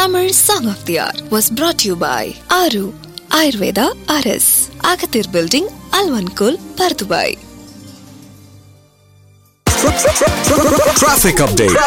Tamil Song of the Hour was brought to you by Aru Ayurveda RS, Agathir Building, Alvankul, Pardubai. Traffic update.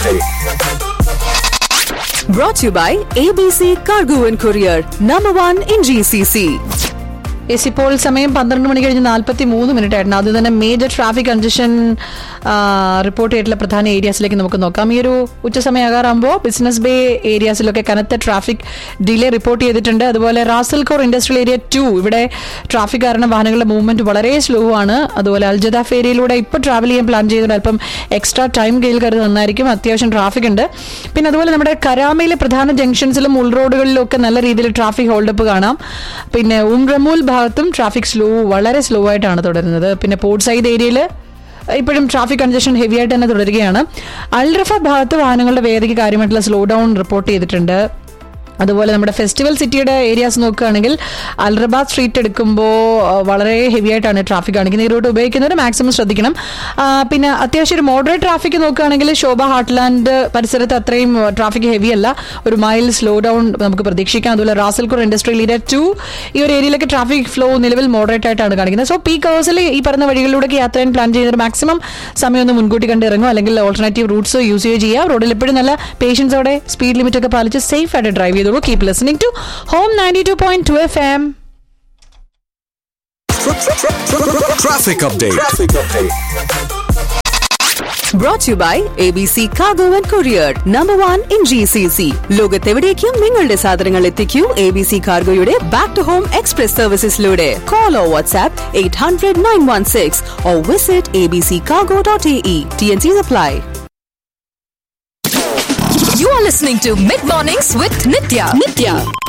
Brought to you by ABC Cargo and Courier, number one in GCC. Yes ഇപ്പോൾ സമയം പന്ത്രണ്ട് മണി കഴിഞ്ഞ് നാൽപ്പത്തി മൂന്ന് minute ആയിരുന്നു ആദ്യം തന്നെ major traffic congestion report ചെയ്തിട്ടുള്ള പ്രധാന ഏരിയാസിലേക്ക് നമുക്ക് നോക്കാം ഈ ഒരു ഉച്ച സമയമാകാറാകുമ്പോൾ ബിസിനസ് ബേ ഏരിയാസിലൊക്കെ കനത്ത ട്രാഫിക് ഡിലേ റിപ്പോർട്ട് ചെയ്തിട്ടുണ്ട് അതുപോലെ റാസൽഖോർ ഇൻഡസ്ട്രിയൽ ഏരിയ ടു ഇവിടെ ട്രാഫിക് കാരണം വാഹനങ്ങളുടെ മൂവ്മെന്റ് വളരെ സ്ലോ ആണ് അതുപോലെ അൽജദാഫ് ഏരിയയിലൂടെ ഇപ്പോൾ ട്രാവൽ ചെയ്യാൻ പ്ലാൻ ചെയ്തിട്ട് അല്പം എക്സ്ട്രാ ടൈം കയ്യിൽ കരുത് നന്നായിരിക്കും അത്യാവശ്യം ട്രാഫിക് ഉണ്ട് പിന്നെ അതുപോലെ നമ്മുടെ കരാമയിലെ പ്രധാന ജംഗ്ഷൻസിലും ഉൾറോഡുകളിലും ഒക്കെ നല്ല രീതിയിൽ ട്രാഫിക് ഹോൾഡപ്പ് കാണാം പിന്നെ ഉംറമൂൽ ഭാഗത്തും ട്രാഫിക് സ്ലോ വളരെ സ്ലോ ആയിട്ടാണ് തുടരുന്നത് പിന്നെ പോർട്ട് സൈഡ് ഏരിയയിൽ ഇപ്പോഴും ട്രാഫിക് കൺജഷൻ ഹെവി ആയിട്ട് തന്നെ തുടരുകയാണ് അൽറഫ ഭാഗത്ത് വാഹനങ്ങളുടെ വേഗതയ്ക്ക് കാര്യമായിട്ടുള്ള സ്ലോ ഡൗൺ റിപ്പോർട്ട് ചെയ്തിട്ടുണ്ട് അതുപോലെ നമ്മുടെ ഫെസ്റ്റിവൽ സിറ്റിയുടെ ഏരിയാസ് നോക്കുകയാണെങ്കിൽ അൽറബാദ് സ്ട്രീറ്റ് എടുക്കുമ്പോൾ വളരെ ഹെവി ആയിട്ടാണ് ട്രാഫിക് കാണിക്കുന്നത് ഈ റൂട്ട് ഉപയോഗിക്കുന്നവർ മാക്സിമം ശ്രദ്ധിക്കണം ആ, പിന്നെ അത്യാവശ്യം ഒരു മോഡറേറ്റ് ട്രാഫിക് നോക്കുകയാണെങ്കിൽ ശോഭ ഹാർട്ട്ലാൻഡ് പരിസരത്ത് അത്രയും ട്രാഫിക് ഹെവി അല്ല ഒരു മൈൽ സ്ലോ ഡൗൺ നമുക്ക് പ്രതീക്ഷിക്കാം അതുപോലെ റാസൽഖോർ ഇൻഡസ്ട്രിയൽ ഏരിയ ടു ഈ ഒരു ഏരിയയിലൊക്കെ ട്രാഫിക് ഫ്ലോ നിലവിൽ മോഡറേറ്റ് ആയിട്ടാണ് കാണിക്കുന്നത് സോ പീക്ക് ഹവേഴ്സിൽ ഈ പറഞ്ഞ വഴികളിലൂടെ യാത്ര ചെയ്യാൻ പ്ലാൻ ചെയ്യുന്നവർ മാക്സിമം സമയം ഒന്ന് മുൻകൂട്ടി കണ്ട് ഇറങ്ങും അല്ലെങ്കിൽ ഓൾട്ടർനേറ്റീവ് റൂട്ട്സ് യൂസ് ചെയ്യുക ചെയ്യുക റോഡിൽ എപ്പോഴും നല്ല പേഷ്യൻസോടെ സ്പീഡ് ലിമിറ്റ് ഒക്കെ പാലിച്ച് സേഫ് ആയിട്ട് ഡ്രൈവ് ചെയ്തോളൂ keep listening to home ninety two point two F M Traffic update. Brought to you by ABC Cargo and Courier, number one in GCC. ലോകത്തെവിടേക്കും നിങ്ങളുടെ സാധനങ്ങൾ എത്തിക്കൂ എ ബി സി കാർഗോയുടെ back to home express സർവീസസിലൂടെ call or WhatsApp eight hundred nine one six or visit A B C cargo dot A E T N C apply You are listening to Mid Mornings with Nitya. Nitya.